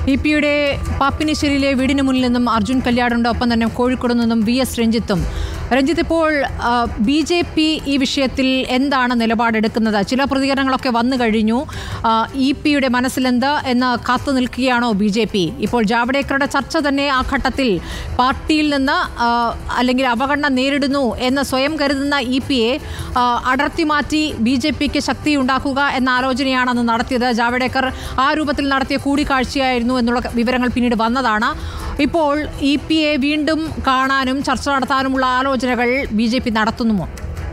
E പിയുടെ പാപ്പിനിശ്ശേരിയിലെ വീടിന് മുന്നിൽ നിന്നും അർജുൻ കല്യാടുണ്ട് ഒപ്പം തന്നെ കോഴിക്കോട് നിന്നും വി എസ് രഞ്ജിത്തും രഞ്ജിത്ത് ഇപ്പോൾ ബി ജെ പി ഈ വിഷയത്തിൽ എന്താണ് നിലപാടെടുക്കുന്നത് ചില പ്രതികരണങ്ങളൊക്കെ വന്നു കഴിഞ്ഞു ഇ പിയുടെ മനസ്സിലെന്ത് എന്ന് കാത്തു നിൽക്കുകയാണോ ബി ജെ പി ഇപ്പോൾ ജാവ്ഡേക്കറുടെ ചർച്ച തന്നെ ആ ഘട്ടത്തിൽ പാർട്ടിയിൽ നിന്ന് ആ, അല്ലെങ്കിൽ അവഗണന നേരിടുന്നു എന്ന് സ്വയം കരുതുന്ന ഇ പിയെ അടർത്തി മാറ്റി ബി ജെ പിക്ക് ശക്തി ഉണ്ടാക്കുക എന്ന ആലോചനയാണ് അന്ന് നടത്തിയത് ജാവ്ഡേക്കർ ആ രൂപത്തിൽ നടത്തിയ കൂടിക്കാഴ്ചയായിരുന്നു എന്നുള്ള വിവരങ്ങൾ പിന്നീട് വന്നതാണ് ഇപ്പോൾ ഇ പി എ വീണ്ടും കാണാനും ചർച്ച നടത്താനുമുള്ള ആലോചനകൾ ബി ജെ പി നടത്തുന്നുമോ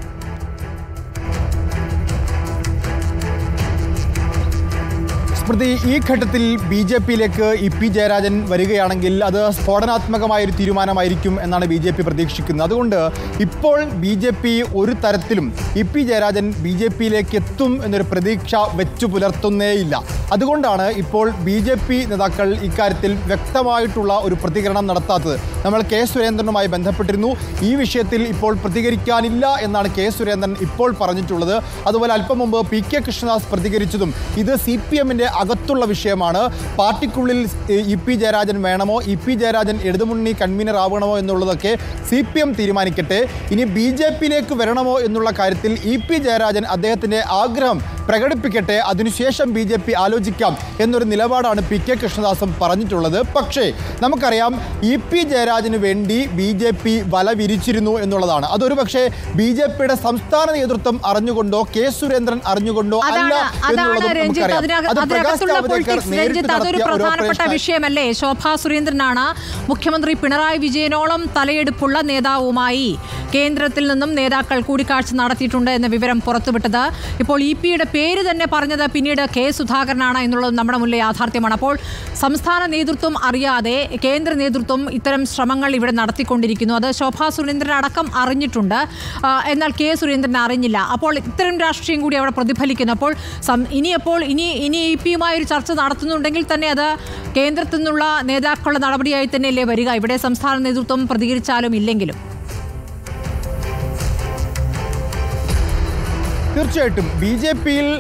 സ്മൃതി ഈ ഘട്ടത്തിൽ ബി ജെ പിയിലേക്ക് ഇ പി ജയരാജൻ വരികയാണെങ്കിൽ അത് സ്ഫോടനാത്മകമായ ഒരു തീരുമാനമായിരിക്കും എന്നാണ് ബി ജെ പി പ്രതീക്ഷിക്കുന്നത് അതുകൊണ്ട് ഇപ്പോൾ ബി ജെ പി ഒരു തരത്തിലും E P Jayarajan B J പിയിലേക്ക് എത്തും എന്നൊരു പ്രതീക്ഷ വെച്ചു പുലർത്തുന്നേയില്ല അതുകൊണ്ടാണ് ഇപ്പോൾ ബി ജെ പി നേതാക്കൾ ഇക്കാര്യത്തിൽ വ്യക്തമായിട്ടുള്ള ഒരു പ്രതികരണം നടത്താത്തത് നമ്മൾ കെ സുരേന്ദ്രനുമായി ബന്ധപ്പെട്ടിരുന്നു ഈ വിഷയത്തിൽ ഇപ്പോൾ പ്രതികരിക്കാനില്ല എന്നാണ് കെ സുരേന്ദ്രൻ ഇപ്പോൾ പറഞ്ഞിട്ടുള്ളത് അതുപോലെ അല്പം മുമ്പ് പി കെ കൃഷ്ണദാസ് പ്രതികരിച്ചതും ഇത് സി പി എമ്മിൻ്റെ അകത്തുള്ള വിഷയമാണ് പാർട്ടിക്കുള്ളിൽ ഇ പി ജയരാജൻ വേണമോ ഇ പി ജയരാജൻ ഇടതുമുന്നണി കൺവീനർ ആവണമോ എന്നുള്ളതൊക്കെ സി പി എം തീരുമാനിക്കട്ടെ ഇനി ബി ജെ പിയിലേക്ക് വരണമോ എന്നുള്ള കാര്യത്തിൽ ഇ പി ജയരാജൻ അദ്ദേഹത്തിൻ്റെ ആഗ്രഹം പ്രകടിപ്പിക്കട്ടെ അതിനുശേഷം ബി ജെ പി ആലോചിക്കാം എന്നൊരു നിലപാടാണ് പി കെ കൃഷ്ണദാസും പറഞ്ഞിട്ടുള്ളത് പക്ഷേ നമുക്കറിയാം ഇ പി ജയരാജന് വേണ്ടി ബി ജെ പി വല വിരിച്ചിരുന്നു എന്നുള്ളതാണ് അതൊരു പക്ഷേ ബി ജെ പിയുടെ സംസ്ഥാന നേതൃത്വം അറിഞ്ഞുകൊണ്ടോ കെ സുരേന്ദ്രൻ അറിഞ്ഞുകൊണ്ടോ അല്ല അതാണ് അതാണ് എന്നുള്ളതും രഞ്ജിത്ത് നമുക്കറിയാം അതിനക- അത് പ്രകാശ് അതിനകത്തുള്ള ജാവ്ദേക്കർ പൊളിറ്റിക്സ് നേരിട്ട് രഞ്ജിത്ത് അതൊരു നടത്തിയ ഒരു പ്രധാനപ്പെട്ട ഓപ്പറേഷൻ വിഷയമല്ലേ ശോഭാ സുരേന്ദ്രനാണ് മുഖ്യമന്ത്രി പിണറായി വിജയനോളം തലയെടുപ്പുള്ള നേതാവുമായി കേന്ദ്രത്തിൽ നിന്നും നേതാക്കൾ കൂടിക്കാഴ്ച നടത്തിയിട്ടുണ്ട് എന്ന വിവരം പുറത്തുവിട്ടത് ഇപ്പോൾ ഇ പിയുടെ പേര് തന്നെ പറഞ്ഞത് പിന്നീട് കെ സുധാകരനാണ് എന്നുള്ളത് നമ്മുടെ മുന്നിലെ യാഥാർത്ഥ്യമാണ് അപ്പോൾ സംസ്ഥാന നേതൃത്വം അറിയാതെ കേന്ദ്ര നേതൃത്വം ഇത്തരം ശ്രമങ്ങൾ ഇവിടെ നടത്തിക്കൊണ്ടിരിക്കുന്നു അത് ശോഭാ സുരേന്ദ്രൻ അടക്കം അറിഞ്ഞിട്ടുണ്ട് ആ, എന്നാൽ കെ സുരേന്ദ്രൻ അറിഞ്ഞില്ല അപ്പോൾ ഇത്തരം രാഷ്ട്രീയം കൂടി അവിടെ പ്രതിഫലിക്കുന്നു അപ്പോൾ സം- ഇനിയപ്പോൾ ഇനി ഇനി ഇ പിയുമായി ഒരു ചർച്ച നടത്തുന്നുണ്ടെങ്കിൽ തന്നെ അത് കേന്ദ്രത്തിൽ നിന്നുള്ള നേതാക്കളുടെ നടപടിയായി തന്നെയല്ലേ വരിക ഇവിടെ സംസ്ഥാന നേതൃത്വം പ്രതികരിച്ചാലും ഇല്ലെങ്കിലും തീർച്ചയായിട്ടും ബി ജെ പിയിൽ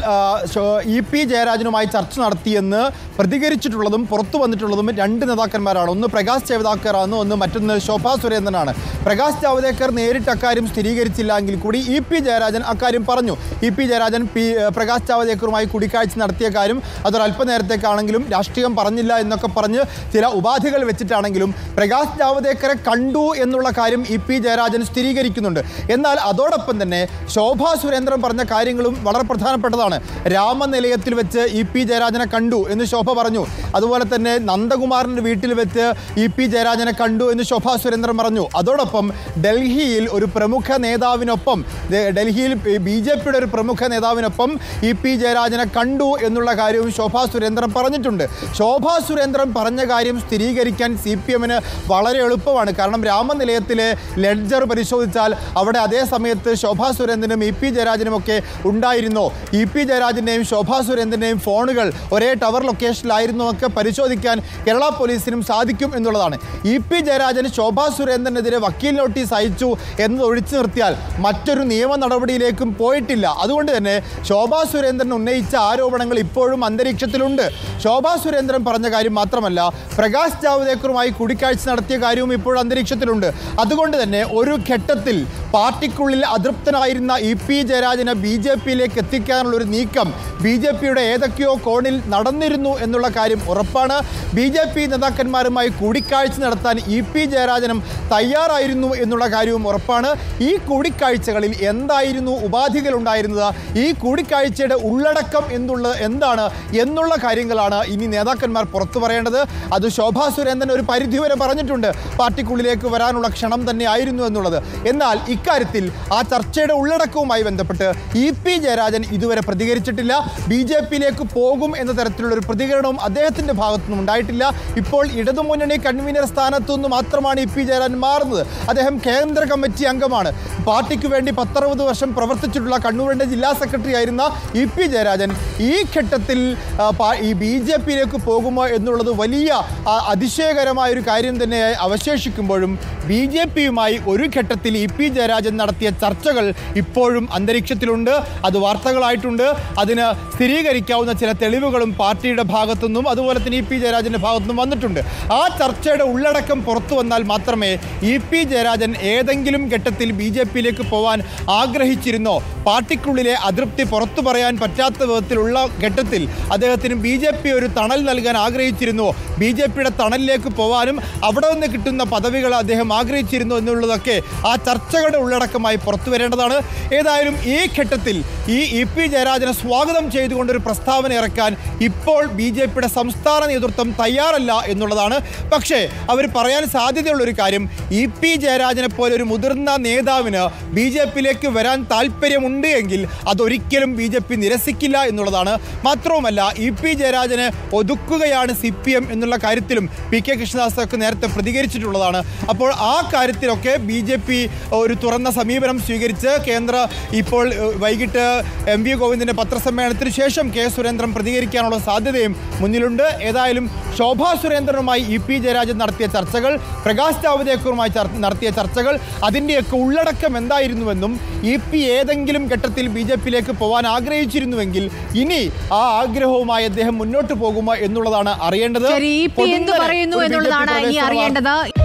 ഇ പി ജയരാജനുമായി ചർച്ച നടത്തിയെന്ന് പ്രതികരിച്ചിട്ടുള്ളതും പുറത്തു വന്നിട്ടുള്ളതും രണ്ട് നേതാക്കന്മാരാണ് ഒന്ന് പ്രകാശ് ജാവ്ദേക്കറാണ് ഒന്ന് മറ്റൊന്ന് ശോഭാ സുരേന്ദ്രനാണ് പ്രകാശ് ജാവ്ദേക്കർ നേരിട്ട് അക്കാര്യം സ്ഥിരീകരിച്ചില്ല എങ്കിൽ കൂടി ഇ പി ജയരാജൻ അക്കാര്യം പറഞ്ഞു E P Jayarajan P Prakash ജാവ്ദേക്കറുമായി കൂടിക്കാഴ്ച നടത്തിയ കാര്യം അതൊരു അല്പനേരത്തേക്കാണെങ്കിലും രാഷ്ട്രീയം പറഞ്ഞില്ല എന്നൊക്കെ പറഞ്ഞ് ചില ഉപാധികൾ വെച്ചിട്ടാണെങ്കിലും പ്രകാശ് ജാവ്ദേക്കറെ കണ്ടു എന്നുള്ള കാര്യം ഇ പി ജയരാജൻ സ്ഥിരീകരിക്കുന്നുണ്ട് എന്നാൽ അതോടൊപ്പം തന്നെ ശോഭാ സുരേന്ദ്രൻ പറഞ്ഞ കാര്യങ്ങളും വളരെ പ്രധാനപ്പെട്ടതാണ് രാമനിലയത്തിൽ വെച്ച് ഇ പി ജയരാജനെ കണ്ടു എന്ന് ശോഭ പറഞ്ഞു അതുപോലെ തന്നെ നന്ദകുമാറിൻ്റെ വീട്ടിൽ വെച്ച് ഇ പി ജയരാജനെ കണ്ടു എന്ന് ശോഭാ സുരേന്ദ്രൻ പറഞ്ഞു അതോടൊപ്പം ഡൽഹിയിൽ ഒരു പ്രമുഖ നേതാവിനൊപ്പം ദേ- ഡൽഹിയിൽ ബി ജെ പിയുടെ ഒരു പ്രമുഖ നേതാവിനൊപ്പം ഇ പി ജയരാജനെ കണ്ടു എന്നുള്ള കാര്യവും ശോഭാ സുരേന്ദ്രൻ പറഞ്ഞിട്ടുണ്ട് ശോഭാ സുരേന്ദ്രൻ പറഞ്ഞ കാര്യം സ്ഥിരീകരിക്കാൻ സി പി എമ്മിന് വളരെ എളുപ്പമാണ് കാരണം രാമനിലയത്തിലെ ലെഡ്ജർ പരിശോധിച്ചാൽ അവിടെ അതേ സമയത്ത് ശോഭാ സുരേന്ദ്രനും ഇ പി ജയരാജനും ഒക്കെ ഉണ്ടായിരുന്നോ ഇ പി ജയരാജൻ്റെയും ശോഭാ സുരേന്ദ്രൻ്റെയും ഫോണുകൾ ഒരേ ടവർ ലൊക്കേഷനിലായിരുന്നോ ഒക്കെ പരിശോധിക്കാൻ കേരള പോലീസിനും സാധിക്കും എന്നുള്ളതാണ് ഇ പി ജയരാജൻ ശോഭാ സുരേന്ദ്രനെതിരെ വക്കീൽ നോട്ടീസ് അയച്ചു എന്നത് ഒഴിച്ചു നിർത്തിയാൽ മറ്റൊരു നിയമ നടപടിയിലേക്കും പോയിട്ടില്ല അതുകൊണ്ട് തന്നെ ശോഭാ സുരേന്ദ്രൻ ഉന്നയിച്ച ആരോപണങ്ങൾ ഇപ്പോഴും അന്തരീക്ഷത്തിലുണ്ട് ശോഭാ സുരേന്ദ്രൻ പറഞ്ഞ കാര്യം മാത്രമല്ല പ്രകാശ് ജാവ്ദേക്കറുമായി കൂടിക്കാഴ്ച നടത്തിയ കാര്യവും ഇപ്പോഴും അന്തരീക്ഷത്തിലുണ്ട് അതുകൊണ്ട് തന്നെ ഒരു ഘട്ടത്തിൽ പാർട്ടിക്കുള്ളിൽ അതൃപ്തനായിരുന്ന ഇ പി ജയരാജനെ ബി ജെ പിയിലേക്ക് എത്തിക്കാനുള്ള ഒരു നീക്കം ബി ജെ പിയുടെ ഏതൊക്കെയോ കോണിൽ നടന്നിരുന്നു എന്നുള്ള കാര്യം ഉറപ്പാണ് ബി ജെ പി നേതാക്കന്മാരുമായി കൂടിക്കാഴ്ച നടത്താൻ ഇ പി ജയരാജനും തയ്യാറായിരുന്നു എന്നുള്ള കാര്യവും ഉറപ്പാണ് ഈ കൂടിക്കാഴ്ചകളിൽ എന്തായിരുന്നു ഉപാധികൾ ഉണ്ടായിരുന്നത് ഈ കൂടിക്കാഴ്ചയുടെ ഉള്ളടക്കം എന്നുള്ള എന്താണ് എന്നുള്ള കാര്യങ്ങളാണ് ഇനി നേതാക്കന്മാർ പുറത്തു പറയേണ്ടത് അത് ശോഭാ സുരേന്ദ്രൻ ഒരു പരിധിവരെ പറഞ്ഞിട്ടുണ്ട് പാർട്ടിക്കുള്ളിലേക്ക് വരാനുള്ള ക്ഷണം തന്നെ ആയിരുന്നു എന്നുള്ളത് എന്നാൽ ഇക്കാര്യത്തിൽ ആ ചർച്ചയുടെ ഉള്ളടക്കവുമായി ബന്ധപ്പെട്ട് ഇ പി ജയരാജൻ ഇതുവരെ പ്രതികരിച്ചിട്ടില്ല ബി ജെ പിയിലേക്ക് പോകും എന്ന തരത്തിലുള്ള ഒരു പ്രതികരണവും അദ്ദേഹത്തിന്റെ ഭാഗത്തുനിന്നും ഉണ്ടായിട്ടില്ല ഇപ്പോൾ ഇടതുമുന്നണി കൺവീനർ സ്ഥാനത്തു നിന്ന് മാത്രമാണ് ഇ പി ജയരാജൻ മാറുന്നത് അദ്ദേഹം കേന്ദ്ര കമ്മിറ്റി അംഗമാണ് പാർട്ടിക്ക് വേണ്ടി പത്തറുപത് വർഷം പ്രവർത്തിച്ചിട്ടുള്ള കണ്ണൂരിന്റെ ജില്ലാ സെക്രട്ടറി ആയിരുന്ന ഇ പി ജയരാജൻ ഈ ഘട്ടത്തിൽ ആ, പാ- ഈ ബി ജെ പിയിലേക്ക് പോകുമോ എന്നുള്ളത് വലിയ ആ, അതിശയകരമായ ഒരു കാര്യം തന്നെ അവശേഷിക്കുമ്പോഴും ബി ജെ പിയുമായി ഒരു ഘട്ടത്തിൽ ഇ പി ജയരാജൻ നടത്തിയ ചർച്ചകൾ ഇപ്പോഴും അന്തരീക്ഷത്തിലുണ്ട് ചർച്ചകളുണ്ട് അത് വാർത്തകളായിട്ടുണ്ട് അതിന് സ്ഥിരീകരിക്കാവുന്ന ചില തെളിവുകളും പാർട്ടിയുടെ ഭാഗത്തുനിന്നും അതുപോലെ തന്നെ ഇ പി ജയരാജൻ്റെ ഭാഗത്തുനിന്നും വന്നിട്ടുണ്ട് ആ ചർച്ചയുടെ ഉള്ളടക്കം പുറത്തു വന്നാൽ മാത്രമേ ഇ പി ജയരാജൻ ഏതെങ്കിലും ഘട്ടത്തിൽ ബി ജെ പിയിലേക്ക് പോവാൻ ആഗ്രഹിച്ചിരുന്നോ പാർട്ടിക്കുള്ളിലെ അതൃപ്തി പുറത്തു പറയാൻ പറ്റാത്ത വിധത്തിലുള്ള ഘട്ടത്തിൽ അദ്ദേഹത്തിന് ബി ജെ പി ഒരു തണൽ നൽകാൻ ആഗ്രഹിച്ചിരുന്നുവോ ബി ജെ പിയുടെ തണലിലേക്ക് പോകാനും അവിടെ നിന്ന് കിട്ടുന്ന പദവികൾ അദ്ദേഹം ആഗ്രഹിച്ചിരുന്നു എന്നുള്ളതൊക്കെ ആ ചർച്ചകളുടെ ഉള്ളടക്കമായി പുറത്തു വരേണ്ടതാണ് ഏതായാലും ഈ ഘട്ടത്തിൽ ഈ ഇ പി ജയരാജനെ സ്വാഗതം ചെയ്തുകൊണ്ടൊരു പ്രസ്താവന ഇറക്കാൻ ഇപ്പോൾ ബി ജെ പിയുടെ സംസ്ഥാന നേതൃത്വം തയ്യാറല്ല എന്നുള്ളതാണ് പക്ഷേ അവർ പറയാൻ സാധ്യതയുള്ളൊരു കാര്യം ഇ പി ജയരാജനെ പോലെ ഒരു മുതിർന്ന നേതാവിന് ബി ജെ പിയിലേക്ക് വരാൻ താല്പര്യമുണ്ട് എങ്കിൽ അതൊരിക്കലും ബി ജെ പി നിരസിക്കില്ല എന്നുള്ളതാണ് മാത്രവുമല്ല ഇ പി ജയരാജനെ ഒതുക്കുകയാണ് സി പി എം എന്നുള്ള കാര്യത്തിലും പി കെ കൃഷ്ണദാസ് ഒക്കെ നേരത്തെ പ്രതികരിച്ചിട്ടുള്ളതാണ് അപ്പോൾ ആ കാര്യത്തിലൊക്കെ ബി ജെ പി ഒരു തുറന്ന സമീപനം സ്വീകരിച്ച് കേന്ദ്ര ഇപ്പോൾ ഏഹ്, വൈകിട്ട് എം വി ഗോവിന്ദൻ്റെ പത്രസമ്മേളനത്തിന് ശേഷം കെ സുരേന്ദ്രൻ പ്രതികരിക്കാനുള്ള സാധ്യതയും മുന്നിലുണ്ട് ഏതായാലും ശോഭാ സുരേന്ദ്രനുമായി ഇ പി ജയരാജൻ നടത്തിയ ചർച്ചകൾ പ്രകാശ് ജാവ്ദേക്കറുമായി ചർ- നടത്തിയ ചർച്ചകൾ അതിൻ്റെയൊക്കെ ഉള്ളടക്കം എന്തായിരുന്നുവെന്നും ഇ പി ഏതെങ്കിലും ഘട്ടത്തിൽ ബി ജെ പിയിലേക്ക് പോകാൻ ആഗ്രഹിച്ചിരുന്നുവെങ്കിൽ ഇനി ആ ആഗ്രഹവുമായി അദ്ദേഹം മുന്നോട്ട് പോകുമോ എന്നുള്ളതാണ് അറിയേണ്ടത് ശരി ഇ പി എന്ത് പൊടുന്നനെ പറയുന്നു ഒരു BJP എന്നുള്ളതാണ് ഇനി പ്രവേശന വാർത്ത- അറിയേണ്ടത്